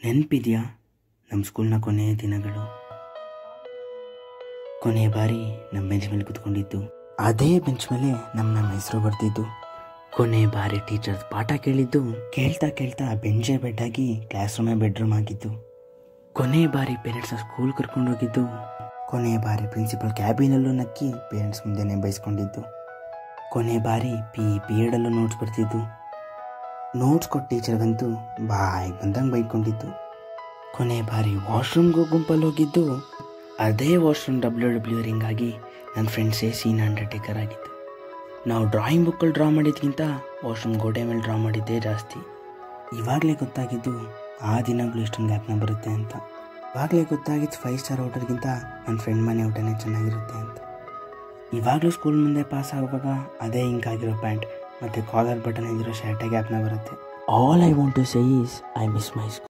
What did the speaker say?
ನೆನಪಿದೆಯಾ ನಮ್ಮ ಸ್ಕೂಲ್ನ ಕೊನೆಯ ದಿನಗಳು ಕೊನೆಯ ಬಾರಿ ನಮ್ಮ ಬೆಂಚ್ ಮೇಲೆ ಕುತ್ಕೊಂಡಿದ್ದು ಅದೇ ಬೆಂಚ್ ಮೇಲೆ ನಮ್ಮ ನಮ್ಮ ಹೆಸರು ಬರ್ತಿದ್ದು ಕೊನೆಯ ಬಾರಿ ಟೀಚರ್ ಪಾಠ ಕೇಳಿದ್ದು ಕೇಳ್ತಾ ಕೇಳ್ತಾ ಬೆಂಚೇ ಬೆಡ್ಡಾಗಿ ಕ್ಲಾಸ್ ರೂಮೇ ಬೆಡ್ರೂಮ್ ಆಗಿದ್ದು ಕೊನೆಯ ಬಾರಿ ಪೇರೆಂಟ್ಸ್ನ ಸ್ಕೂಲ್ ಕರ್ಕೊಂಡು ಹೋಗಿದ್ದು ಕೊನೆಯ ಬಾರಿ ಪ್ರಿನ್ಸಿಪಲ್ ಕ್ಯಾಬಿನಲ್ಲೂ ನಕ್ಕಿ ಪೇರೆಂಟ್ಸ್ ಮುಂದೆನೇ ಬೈಸ್ಕೊಂಡಿದ್ದು ಕೊನೆ ಬಾರಿ ಪಿ ಪಿರಿಯಡಲ್ಲೂ ನೋಟ್ಸ್ ಬರ್ತಿದ್ದು ನೋಟ್ಸ್ ಕೊಟ್ಟು ಟೀಚರ್ಗಂತೂ ಬಾಯಿಗೆ ಬಂದಂಗೆ ಬೈಕೊಂಡಿದ್ದು ಕೊನೆ ಬಾರಿ ವಾಶ್ರೂಮ್ಗೂ ಗುಂಪಲ್ಲಿ ಹೋಗಿದ್ದು ಅದೇ ವಾಶ್ರೂಮ್ ಡಬ್ಲ್ಯೂ ಡಬ್ಲ್ಯೂ ರಿಂಗ್ ಆಗಿ ನನ್ನ ಫ್ರೆಂಡ್ಸೇ ಸೀನ್ ಅಂಡರ್ಟೇಕರ್ ಆಗಿದ್ದು ನಾವು ಡ್ರಾಯಿಂಗ್ ಬುಕ್ಕಲ್ಲಿ ಡ್ರಾ ಮಾಡಿದ್ಕಿಂತ ವಾಶ್ರೂಮ್ ಗೋಡೆ ಮೇಲೆ ಡ್ರಾ ಮಾಡಿದ್ದೇ ಜಾಸ್ತಿ ಇವಾಗಲೇ ಗೊತ್ತಾಗಿದ್ದು ಆ ದಿನಗಳು ಇಷ್ಟೊಂದು ಜ್ಞಾಪನ ಬರುತ್ತೆ ಅಂತ ಇವಾಗಲೇ ಗೊತ್ತಾಗಿದ್ದು ಫೈವ್ ಸ್ಟಾರ್ ಹೋಟೆಲ್ಗಿಂತ ನನ್ನ ಫ್ರೆಂಡ್ ಮನೆ ಊಟನೇ ಚೆನ್ನಾಗಿರುತ್ತೆ ಅಂತ ಇವಾಗಲೂ ಸ್ಕೂಲ್ ಮುಂದೆ ಪಾಸ್ ಆಗುವಾಗ ಅದೇ ಇಂಕ್ ಆಗಿರೋ ಪ್ಯಾಂಟ್ ಮತ್ತು ಕಾಲರ್ ಬಟನ್ ಇದ್ದಿರೋ ಶರ್ಟಾಗಿ ಜ್ಞಾಪನ ಬರುತ್ತೆ all I want to say is I miss my school